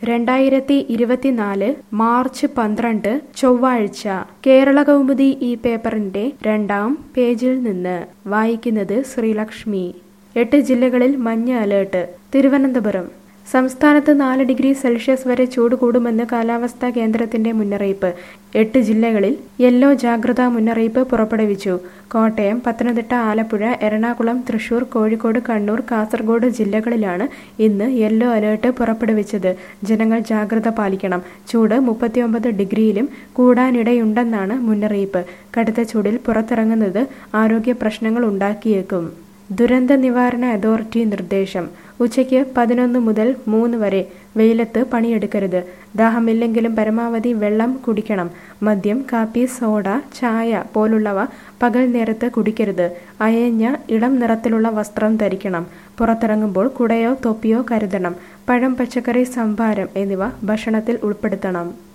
രണ്ടായിരത്തി ഇരുപത്തിനാല് മാർച്ച് പന്ത്രണ്ട് ചൊവ്വാഴ്ച കേരള കൗമുദി ഈ പേപ്പറിന്റെ രണ്ടാം പേജിൽ നിന്ന് വായിക്കുന്നത് ശ്രീലക്ഷ്മി എട്ട് ജില്ലകളിൽ മഞ്ഞ അലേർട്ട് തിരുവനന്തപുരം സംസ്ഥാനത്ത് നാല് ഡിഗ്രി സെൽഷ്യസ് വരെ ചൂട് കൂടുമെന്ന് കാലാവസ്ഥാ കേന്ദ്രത്തിന്റെ മുന്നറിയിപ്പ് എട്ട് ജില്ലകളിൽ യെല്ലോ ജാഗ്രതാ മുന്നറിയിപ്പ് പുറപ്പെടുവിച്ചു കോട്ടയം പത്തനംതിട്ട ആലപ്പുഴ എറണാകുളം തൃശൂർ കോഴിക്കോട് കണ്ണൂർ കാസർഗോഡ് ജില്ലകളിലാണ് ഇന്ന് യെല്ലോ അലേർട്ട് പുറപ്പെടുവിച്ചത് ജനങ്ങൾ ജാഗ്രത പാലിക്കണം ചൂട് മുപ്പത്തിയൊമ്പത് ഡിഗ്രിയിലും കൂടാനിടയുണ്ടെന്നാണ് മുന്നറിയിപ്പ് കടുത്ത ചൂടിൽ പുറത്തിറങ്ങുന്നത് ആരോഗ്യ പ്രശ്നങ്ങൾ ഉണ്ടാക്കിയേക്കും ദുരന്ത നിവാരണ അതോറിറ്റി നിർദ്ദേശം ഉച്ചയ്ക്ക് പതിനൊന്ന് മുതൽ മൂന്ന് വരെ വെയിലത്ത് പണിയെടുക്കരുത് ദാഹമില്ലെങ്കിലും പരമാവധി വെള്ളം കുടിക്കണം മദ്യം കാപ്പി സോഡ ചായ പോലുള്ളവ പകൽ നേരത്ത് കുടിക്കരുത് അയഞ്ഞ ഇളം നിറത്തിലുള്ള വസ്ത്രം ധരിക്കണം പുറത്തിറങ്ങുമ്പോൾ കുടയോ തൊപ്പിയോ കരുതണം പഴം പച്ചക്കറി സംഭാരം എന്നിവ ഭക്ഷണത്തിൽ ഉൾപ്പെടുത്തണം